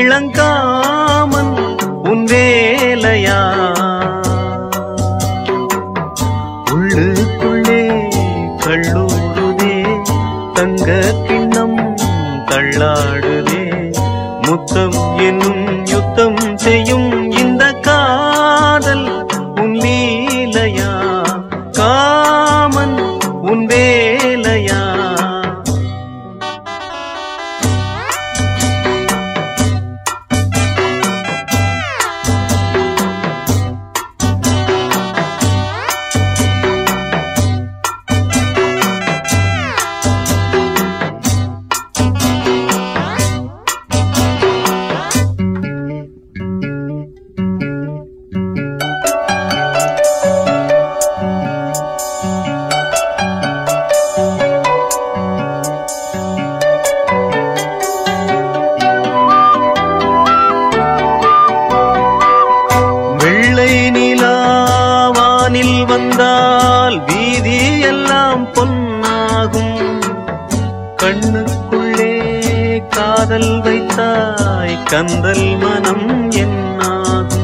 இளங்காமன் உன் வேலையா உள்ளுக்குள்ளே கள்ளூடுதே தங்க கிண்ணம் தள்ளாடுதே முத்தம் என்னும் யுத்தம் செய்யும் இந்த காதல் உன் லீலையா காமன் உன் வேலையா வெள்ளை நிலாவானில் வந்தால் வீதி எல்லாம் பொன்னாகும் கண்ணுக்குள்ளே காதல் வைத்தாய் கந்தல் மனம் என்னாகும்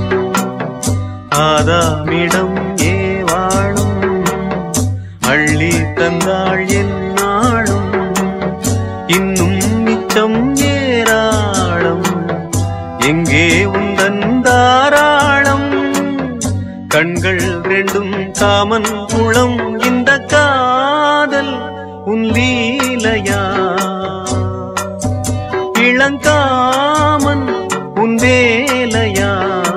ஆதாமிடம் ஏவாளும் அள்ளி தந்தாள் என்னாளும் இன்னும் மிச்சம் ஏராளம் எங்கே உந்தன் தாராளம் கண்கள் ரெண்டும் காமன் குளம் இந்த காதல் உன் லீலையா இளங்காமன் உன் வேலையா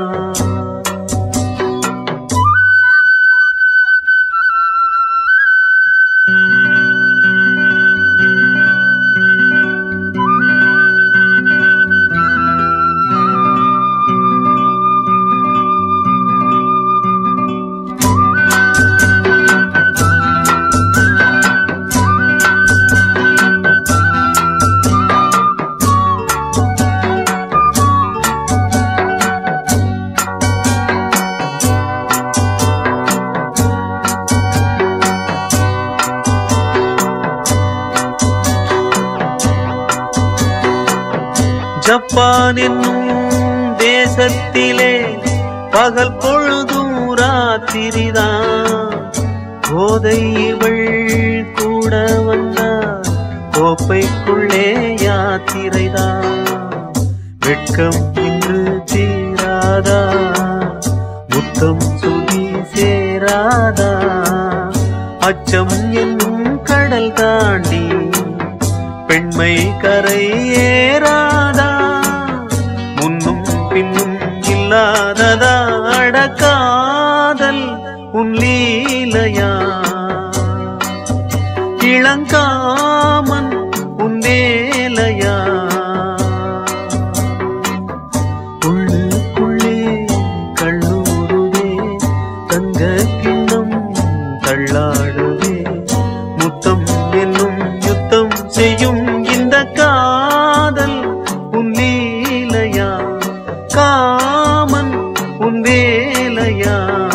ஜப்பான் என்னும் தேசத்திலே பகல் பொழுதும் ராத்திரிதான் போதை இவள் கூட வந்தார் கோப்பைக்குள்ளே யாத்திரைதான் வெட்கம் இன்று தீராதா முத்தம் சுதி சேராதா அச்சம் என்னும் கடல் தாண்டி பெண்மை கரை ஏறாதா முன்னும் பின்னும் இல்லாததா அடக்காதல் உன் லீலையா இளங்காமன் உன் வேலையா உள்ளுக்குள்ளே கள்ளூருதே தங்க கிண்ணம் தள்ளாடுதே முத்தம் என்னும் யுத்தம் செய்யும் இந்த காதல் உன் லீலையா காமன் உன் வேலையா